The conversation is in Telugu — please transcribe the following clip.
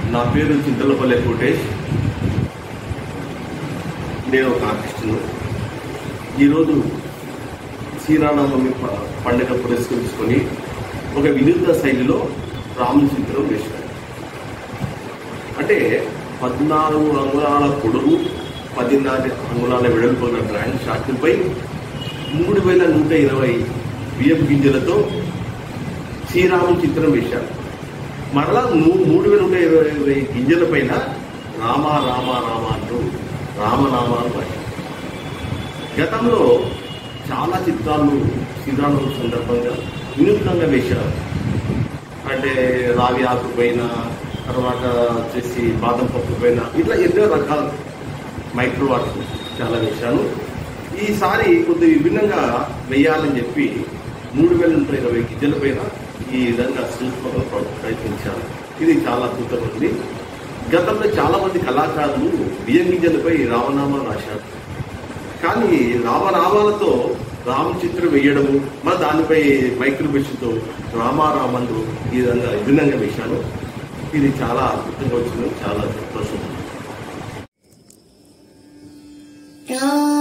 నా పేరు చింతలపల్లె కోటేష్ నేను ఒక ఆర్టిస్టును ఈరోజు శ్రీరామనవమి ప- పండుగ పురస్కరించుకొని ఒక వినూత్న శైలిలో రాముని చిత్రం వేశాను అంటే పద్నాలుగు అంగుళాల పొడవు పదిన్నర అంగుళాల వెడల్పు ఉన్న డ్రాయింగ్ షాట్లపై మూడు వేల నూట ఇరవై బియ్యం గింజలతో శ్రీరాముని చిత్రం వేశాను మరలా మూ- మూడు వేల నూట ఇరవై ఇరవై గింజల పైన రామ రామ రామ అంటూ రామనామాలు రాశాను గతంలో చాలా చిత్రాలు శ్రీరామనవమి సందర్భంగా వినూత్నంగా వేశారు అంటే రావి ఆకు పైన తర్వాత వచ్చేసి బాదం పప్పు పైన ఇట్లా ఎన్నో రకాల మైక్రో ఆర్ట్ చాలా వేశాను ఈసారి కొద్ది విభిన్నంగా వేయాలని చెప్పి మూడు వేల నూట ఇరవై గిజ్జల పైన ఈ విధంగా సూక్ష్మంగా ప్ర- ప్రయత్నించాను ఇది చాలా అద్భుతంగా ఉంది గతంలో చాలా మంది కళాకారులు బియ్యం గింజలపై రామనామాలు రాశారు కానీ రామనామాలతో రామ చిత్రం వేయడము మరి దానిపై మైక్రోబెస్ట్తో రామారామందు ఈ విధంగా విభిన్నంగా వేశాను ఇది చాలా అద్భుతంగా వచ్చింది చాలా సంతోషం రామ